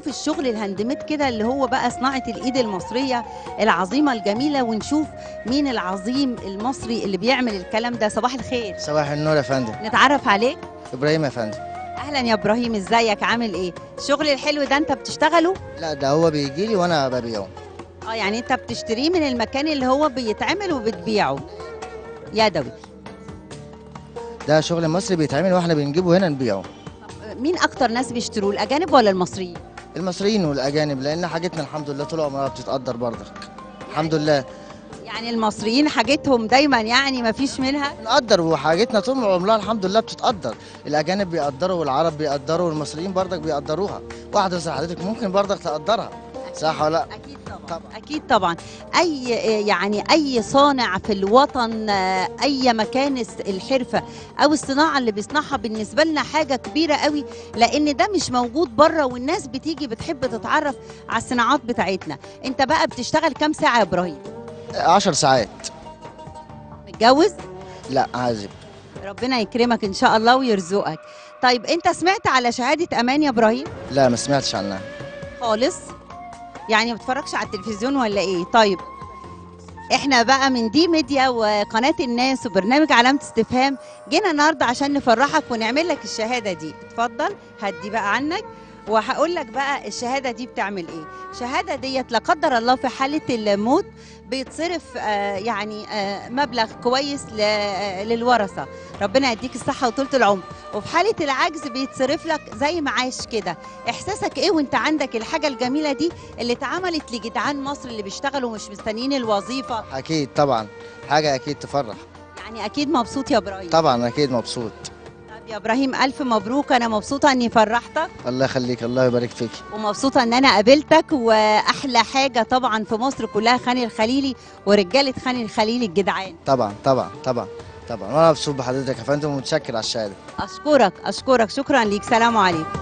نشوف الشغل الهاندميد كده اللي هو بقى صناعه الايد المصريه العظيمه الجميله ونشوف مين العظيم المصري اللي بيعمل الكلام ده صباح الخير صباح النور يا فندم نتعرف عليك ابراهيم يا فندم اهلا يا ابراهيم ازيك عامل ايه الشغل الحلو ده انت بتشتغله لا ده هو بيجي لي وانا ببيعه اه يعني انت بتشتريه من المكان اللي هو بيتعمل وبتبيعه يدوي ده شغل مصري بيتعمل واحنا بنجيبه هنا نبيعه مين اكتر ناس بيشتروه الاجانب ولا المصريين المصريين والاجانب لان حاجتنا الحمد لله طول عمرها بتتقدر برضك الحمد لله يعني المصريين حاجتهم دايما يعني ما فيش منها بنقدر وحاجتنا طول عمرها الحمد لله بتتقدر الاجانب بيقدروا والعرب بيقدروا والمصريين برضك بيقدروها واحده زي حضرتك ممكن برضك تقدرها صح ولا لا اكيد طبعا طبعا. اكيد طبعا اي يعني اي صانع في الوطن آه، اي مكان الس- الحرفه او الصناعه اللي بيصنعها بالنسبه لنا حاجه كبيره قوي لان ده مش موجود بره والناس بتيجي بتحب تتعرف على الصناعات بتاعتنا انت بقى بتشتغل كام ساعه يا ابراهيم عشر ساعات متجوز لا عازب ربنا يكرمك ان شاء الله ويرزقك طيب انت سمعت على شهاده امان يا ابراهيم لا ما سمعتش عنها خالص يعني ما بتتفرجش على التلفزيون ولا ايه طيب احنا بقى من دي ميديا وقناه الناس وبرنامج علامه استفهام جينا النهارده عشان نفرحك ونعمل لك الشهاده دي اتفضل هدي بقى عنك وهقول لك بقى الشهاده دي بتعمل ايه الشهاده ديت لا قدر الله في حاله الموت بيتصرف آه يعني آه مبلغ كويس ل- آه، للورثه ربنا يديك الصحه وطولة العمر وفي حاله العجز بيتصرف لك زي معاش كده احساسك ايه وانت عندك الحاجه الجميله دي اللي اتعملت لجدعان مصر اللي بيشتغلوا مش مستنيين الوظيفه اكيد طبعا حاجه اكيد تفرح يعني اكيد مبسوط يا ابراهيم طبعا اكيد مبسوط طب يا ابراهيم الف مبروك انا مبسوطه اني فرحتك الله يخليك الله يبارك فيك ومبسوطه ان انا قابلتك واحلى حاجه طبعا في مصر كلها خان الخليلي ورجاله خان الخليلي الجدعان طبعا طبعا طبعا طبعا وانا مبسوط بحضرتك يا فندم ومتشكر على الشهاده اشكرك اشكرك شكرا ليك سلام عليكم